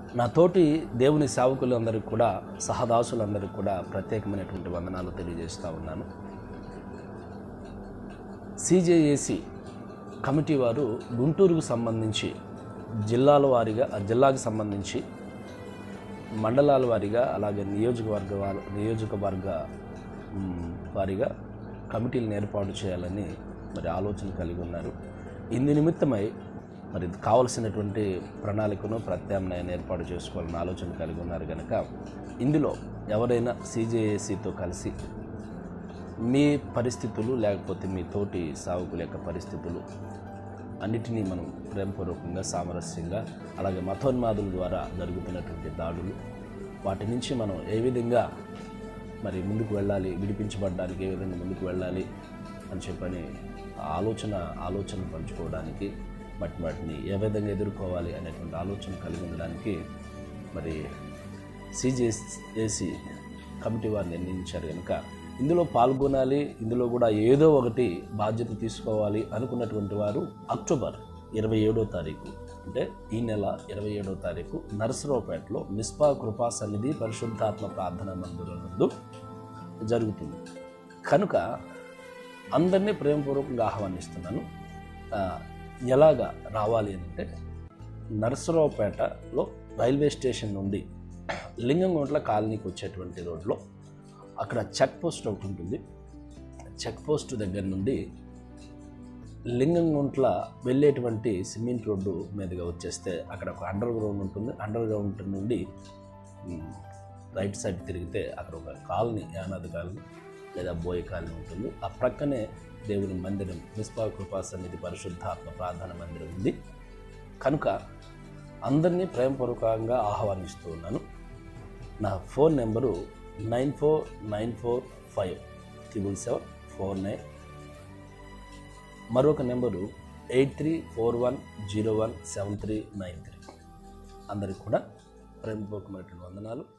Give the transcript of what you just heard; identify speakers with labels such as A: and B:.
A: నా తోటి దేవుని సేవకులందరికీ కూడా సహదాసులందరికీ కూడా ప్రత్యేకమైనటువంటి వందనాలు తెలియజేస్తూ ఉన్నాను సిజేఏసి కమిటీ వారు గుంటూరుకు సంబంధించి జిల్లాల వారీగా ఆ జిల్లాకు సంబంధించి మండలాల వారీగా అలాగే నియోజకవర్గ వారి నియోజకవర్గ మ్, వారీగా కమిటీలను ఏర్పాటు చేయాలని మరి ఆలోచన కలిగి ఉన్నారు ఇందు నిమిత్తమై మరి కావలసినటువంటి ప్రణాళికను ప్రత్యామ్నాయాన్ని ఏర్పాటు చేసుకోవాలని ఆలోచన కలిగి ఉన్నారు కనుక ఇందులో ఎవరైనా సీజేఏసీతో కలిసి మీ పరిస్థితులు లేకపోతే మీ తోటి సావుకుల యొక్క పరిస్థితులు అన్నిటినీ మనం ప్రేమపూర్వకంగా సామరస్యంగా అలాగే మతోన్మాదుల ద్వారా జరుగుతున్నటువంటి దాడులు వాటి నుంచి మనం ఏ విధంగా మరి ముందుకు వెళ్ళాలి విడిపించబడడానికి ఏ విధంగా ముందుకు వెళ్ళాలి అని చెప్పని ఆలోచన ఆలోచన పంచుకోవడానికి బట్ వాటిని ఏ విధంగా ఎదుర్కోవాలి అనేటువంటి ఆలోచన కలిగి ఉండడానికి మరి సిజేఏసి కమిటీ వారు నిర్ణయించారు కనుక ఇందులో పాల్గొనాలి ఇందులో కూడా ఏదో ఒకటి బాధ్యత తీసుకోవాలి అనుకున్నటువంటి వారు అక్టోబర్ ఇరవై ఏడో తారీఖు అంటే ఈ నెల ఇరవై ఏడో తారీఖు నరసరావుపేటలో మిస్పా కృపా సన్నిధి పరిశుద్ధాత్మ ప్రార్థన మందిరం నందు జరుగుతుంది కనుక అందరినీ ప్రేమపూర్వకంగా ఆహ్వానిస్తున్నాను ఆ, ఎలాగా రావాలి అంటే నరసరావుపేటలో రైల్వే స్టేషన్ నుండి లింగంగుంట్ల కాలనీకి వచ్చేటువంటి రోడ్లో అక్కడ చెక్ పోస్ట్ ఒకటి ఉంటుంది చెక్ పోస్ట్ దగ్గర నుండి లింగంగుంట్ల వెళ్ళేటువంటి సిమెంట్ రోడ్డు మీదుగా వచ్చేస్తే అక్కడ ఒక అండర్ గ్రౌండ్ ఉంటుంది అండర్ గ్రౌండ్ నుండి ఉమ్, రైట్ సైడ్ తిరిగితే అక్కడ ఒక కాలనీ యానాది కాలనీ లేదా బోయ కాలనీ ఉంటుంది ఆ ప్రక్కనే దేవుని మందిరం నిస్పా కృపా సన్నిధి పరిశుద్ధాత్మ ప్రార్థన మందిరం ఉంది కనుక అందరినీ ప్రేమపూర్వకంగా ఆహ్వానిస్తూ ఉన్నాను నా phone number nine four nine four five triple seven four nine మరొక number eight three four one zero one seven three nine three అందరికి కూడా ప్రేమపూర్వకమైనటువంటి వందనాలు